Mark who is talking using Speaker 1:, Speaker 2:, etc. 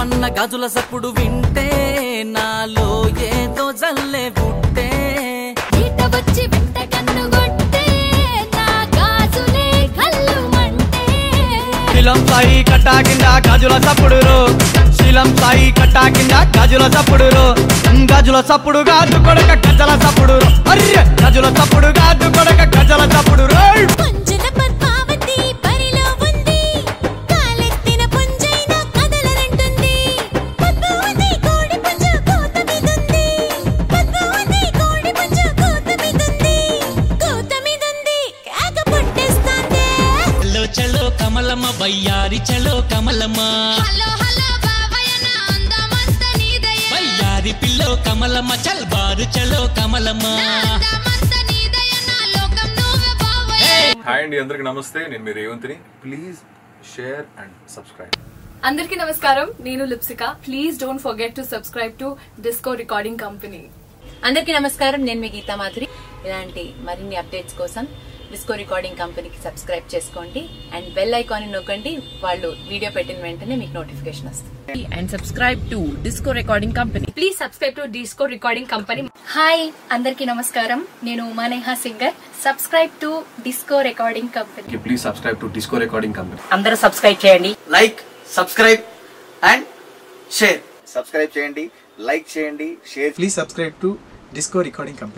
Speaker 1: రమణ గాజుల సప్పుడు వింటే నాలో ఏదో జల్లే పుట్టే
Speaker 2: ఈట వచ్చి వెంట కన్నుగొట్టే నా గాజులే కల్లుమంటే
Speaker 1: శీలం సాయి కట్టా కింద గాజుల సప్పుడు శీలం సాయి కట్టా కింద గాజుల సప్పుడు గాజుల సప్పుడు గాజు కొడక గజల సప్పుడు అర్రె గజుల సప్పుడు గాజు కొడక గజల సప్పుడు రోయ్
Speaker 2: పుంజుల పద్మావతి పరిలో ఉంది కాలెత్తిన పుంజైన కదలనంటుంది పద్మావతి కోడి పుంజ కోత మీదుంది పద్మావతి కోడి పుంజ కోత మీదుంది కోత మీదుంది కేక పుట్టేస్తాందే
Speaker 3: చలో చలో కమలమ్మ బయ్యారి చలో కమలమ్మ
Speaker 2: హలో హలో బాబాయ్ నా అందమంత నీదయే
Speaker 3: బయ్యారి పిల్లో కమలమ్మ చల్ బారు చలో కమలమ్మ
Speaker 2: అందమంత నీదయే నా లోకం నువ్వే బాబాయ్
Speaker 4: హాయ్ అండి అందరికి నమస్తే నేను మీ రేవంత్ని ప్లీజ్ షేర్ అండ్ సబ్స్క్రైబ్
Speaker 5: అందరికీ నమస్కారం నేను Lipsika please don't forget to subscribe to Disco Recording Company
Speaker 6: అందరికీ నమస్కారం నేను మీ గీతా మాధురి ఇలాంటి మరిన్ని అప్డేట్స్ కోసం డిస్కో రికార్డింగ్ కంపెనీకి సబ్స్క్రైబ్ చేసుకోండి అండ్ బెల్ ఐకాన్ నొక్కండి వాళ్ళు వీడియో పెట్టిన వెంటనే మీకు నోటిఫికేషన్ వస్తుంది and subscribe to Disco Recording Company
Speaker 5: please subscribe to Disco Recording Company
Speaker 7: hi అందరికీ నమస్కారం నేను Umaneha singer subscribe to Disco Recording Company
Speaker 4: please subscribe to Disco Recording Company
Speaker 6: అందరూ సబ్స్క్రైబ్ చేయండి
Speaker 8: like subscribe and share subscribe చేయండి like చేయండి share
Speaker 9: Please subscribe to Disco Recording Company.